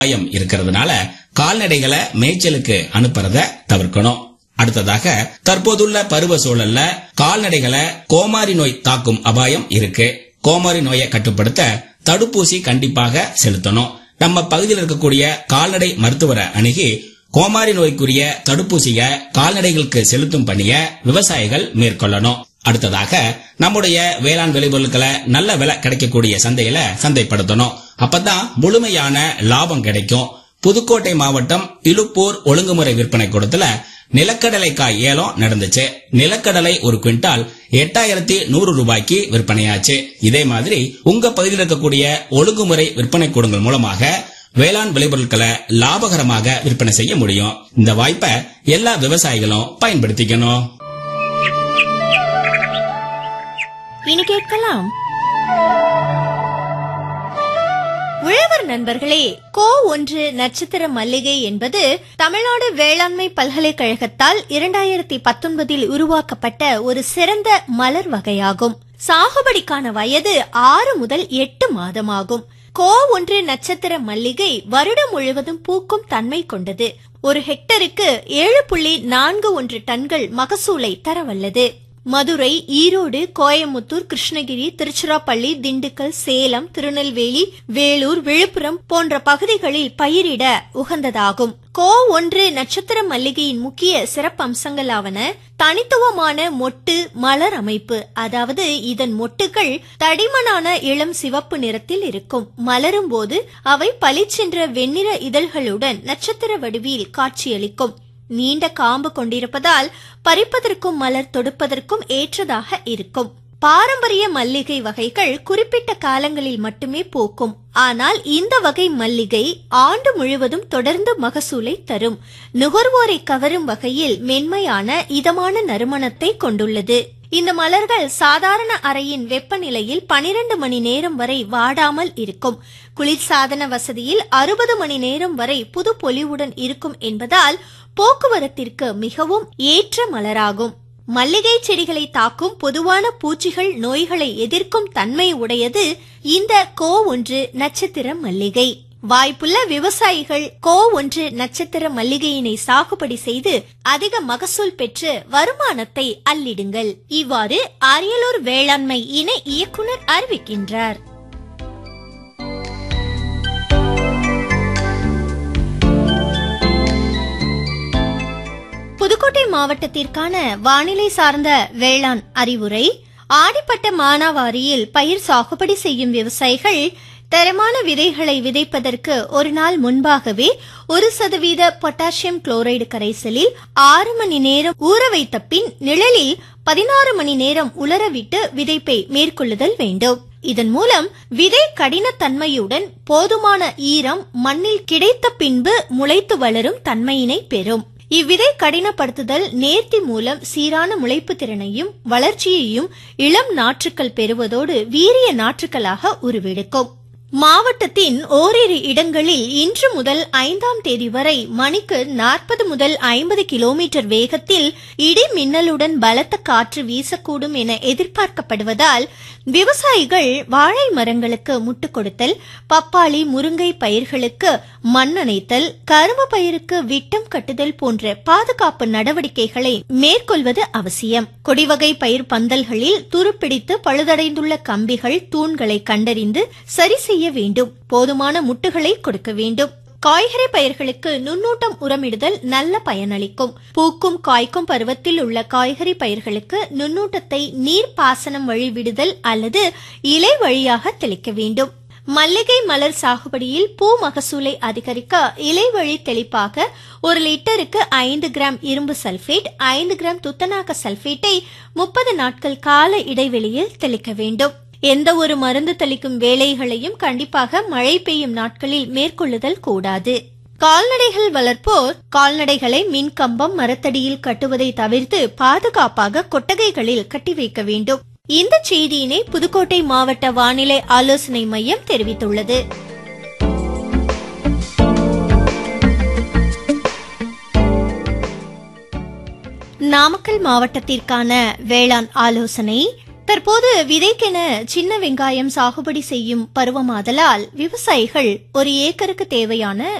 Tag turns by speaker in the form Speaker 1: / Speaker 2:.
Speaker 1: அபாயம் இருக்கிறதுனால கால்நடைகளை மேய்ச்சலுக்கு அனுப்புறத தவிர்க்கணும் அடுத்ததாக தற்போதுள்ள பருவ சூழல்ல கால்நடைகளை கோமாரி நோய் தாக்கும் அபாயம் இருக்கு கோமாரி நோயை கட்டுப்படுத்த தடுப்பூசி கண்டிப்பாக செலுத்தணும் நம்ம பகுதியில் இருக்கக்கூடிய கால்நடை மருத்துவரை அணுகி கோமாரி நோய்க்குரிய தடுப்பூசிய கால்நடைகளுக்கு செலுத்தும் பணிய விவசாயிகள் மேற்கொள்ளணும் அடுத்ததாக நம்முடைய வேளாண் விளைபொருட்களை நல்ல விலை கிடைக்கக்கூடிய சந்தையில சந்தைப்படுத்தணும் அப்பதான் முழுமையான லாபம் கிடைக்கும் புதுக்கோட்டை மாவட்டம் இலுப்பூர் ஒழுங்குமுறை விற்பனை கூடத்துல நிலக்கடலைக்காய் ஏலம் நடந்துச்சு நிலக்கடலை ஒரு குவிண்டால் எட்டாயிரத்தி நூறு ரூபாய்க்கு விற்பனையாச்சு இதே மாதிரி உங்க பகுதியில் இருக்கக்கூடிய ஒழுங்குமுறை விற்பனை கூடங்கள் மூலமாக வேளாண் விளைபொருட்களை லாபகரமாக விற்பனை செய்ய முடியும் இந்த வாய்ப்பை எல்லா விவசாயிகளும் பயன்படுத்திக்கணும்
Speaker 2: இனி கேட்கலாம் உழவர் நண்பர்களே கோ ஒன்று நட்சத்திர மல்லிகை என்பது தமிழ்நாடு வேளாண்மை பல்கலைக்கழகத்தால் இரண்டாயிரத்தி பத்தொன்பதில் உருவாக்கப்பட்ட ஒரு சிறந்த மலர் வகையாகும் சாகுபடிக்கான வயது ஆறு முதல் எட்டு மாதமாகும் கோ ஒன்று நட்சத்திர மல்லிகை வருடம் முழுவதும் பூக்கும் தன்மை கொண்டது ஒரு ஹெக்டருக்கு ஏழு புள்ளி நான்கு ஒன்று டன்கள் மகசூலை தரவல்லது மதுரை ஈரோடு கோயமுத்தூர் கிருஷ்ணகிரி திருச்சிராப்பள்ளி திண்டுக்கல் சேலம் திருநெல்வேலி வேலூர் விழுப்புரம் போன்ற பகுதிகளில் பயிரிட உகந்ததாகும் கோ ஒன்று நட்சத்திர மல்லிகையின் முக்கிய சிறப்பம்சங்களாவன தனித்துவமான மொட்டு மலர் அமைப்பு அதாவது இதன் மொட்டுகள் தடிமனான இளம் சிவப்பு நிறத்தில் இருக்கும் மலரும் போது அவை பளிச்சென்ற வெண்ணிற இதழ்களுடன் நட்சத்திர வடிவில் காட்சியளிக்கும் நீண்ட காம்பு கொண்டிருப்பதால் பறிப்பதற்கும் மலர் தொடுப்பதற்கும் ஏற்றதாக இருக்கும் பாரம்பரிய மல்லிகை வகைகள் குறிப்பிட்ட காலங்களில் மட்டுமே பூக்கும் ஆனால் இந்த வகை மல்லிகை ஆண்டு முழுவதும் தொடர்ந்து மகசூலை தரும் நுகர்வோரை கவரும் வகையில் மென்மையான இதமான நறுமணத்தை கொண்டுள்ளது இந்த மலர்கள் சாதாரண அறையின் வெப்பநிலையில் பனிரெண்டு மணி நேரம் வரை வாடாமல் இருக்கும் குளிர்சாதன வசதியில் அறுபது மணி நேரம் வரை புது பொலிவுடன் இருக்கும் என்பதால் போக்குவரத்திற்கு மிகவும் ஏற்ற மலராகும் மல்லிகை செடிகளை தாக்கும் பொதுவான பூச்சிகள் நோய்களை எதிர்க்கும் தன்மை உடையது இந்த கோ ஒன்று நட்சத்திர மல்லிகை வாய்ப்புள்ள விவசாயிகள் கோ ஒன்று நட்சத்திர மல்லிகையினை சாகுபடி செய்து அதிக மகசூல் பெற்று வருமானத்தை அள்ளிடுங்கள் இவ்வாறு அரியலூர் வேளாண்மை இணை இயக்குனர் அறிவிக்கின்றார் புதுக்கோட்டை மாவட்டத்திற்கான வானிலை சார்ந்த வேளாண் அறிவுரை ஆடிப்பட்ட மானாவாரியில் பயிர் சாகுபடி செய்யும் விவசாயிகள் தரமான விதைகளை விதைப்பதற்கு ஒரு நாள் முன்பாகவே ஒரு சதவீத பொட்டாசியம் குளோரைடு கரைசலில் ஆறு மணி நேரம் ஊற வைத்த பின் நிழலில் பதினாறு மணி நேரம் உலரவிட்டு விதைப்பை மேற்கொள்ளுதல் வேண்டும் இதன் மூலம் விதை கடினத்தன்மையுடன் போதுமான ஈரம் மண்ணில் கிடைத்த பின்பு முளைத்து வளரும் தன்மையினை பெறும் இவ்விதை கடினப்படுத்துதல் நேர்த்தி மூலம் சீரான முளைப்பு திறனையும் வளர்ச்சியையும் இளம் நாற்றுக்கள் பெறுவதோடு வீரிய நாற்றுக்களாக உருவெடுக்கும் மாவட்டத்தின் ஓரிரு இடங்களில் இன்று முதல் ஐந்தாம் தேதி வரை மணிக்கு நாற்பது முதல் ஐம்பது கிலோமீட்டர் வேகத்தில் இடி மின்னலுடன் பலத்த காற்று வீசக்கூடும் என எதிர்பார்க்கப்படுவதால் விவசாயிகள் வாழை மரங்களுக்கு முட்டு கொடுத்தல் பப்பாளி முருங்கை பயிர்களுக்கு மண் அணைத்தல் கரும்பு பயிருக்கு விட்டம் கட்டுதல் போன்ற பாதுகாப்பு நடவடிக்கைகளை மேற்கொள்வது அவசியம் கொடிவகை பயிர் பந்தல்களில் துருப்பிடித்து பழுதடைந்துள்ள கம்பிகள் தூண்களை கண்டறிந்து சரி செய்ய வேண்டும் போதுமான முட்டுகளை கொடுக்க வேண்டும் காய்கறி பயிர்களுக்கு நுண்ணூட்டம் உரமிடுதல் நல்ல பயனளிக்கும் பூக்கும் காய்க்கும் பருவத்தில் உள்ள காய்கறி பயிர்களுக்கு நுண்ணூட்டத்தை நீர் பாசனம் வழி விடுதல் அல்லது இலை வழியாக தெளிக்க வேண்டும் மல்லிகை மலர் சாகுபடியில் பூ மகசூலை அதிகரிக்க இலை வழி தெளிப்பாக ஒரு லிட்டருக்கு ஐந்து கிராம் இரும்பு சல்பேட் ஐந்து கிராம் துத்தநாக சல்பேட்டை முப்பது நாட்கள் கால இடைவெளியில் தெளிக்க வேண்டும் எந்த ஒரு மருந்து தெளிக்கும் வேலைகளையும் கண்டிப்பாக மழை பெய்யும் நாட்களில் மேற்கொள்ளுதல் கூடாது கால்நடைகள் வளர்ப்போர் கால்நடைகளை மின் கம்பம் மரத்தடியில் கட்டுவதை தவிர்த்து பாதுகாப்பாக கொட்டகைகளில் கட்டி வைக்க வேண்டும் இந்த செய்தியினை புதுக்கோட்டை மாவட்ட வானிலை ஆலோசனை மையம் தெரிவித்துள்ளது நாமக்கல் மாவட்டத்திற்கான வேளாண் ஆலோசனை தற்போது விதைக்கென சின்ன வெங்காயம் சாகுபடி செய்யும் பருவமாதலால் விவசாயிகள் ஒரு ஏக்கருக்கு தேவையான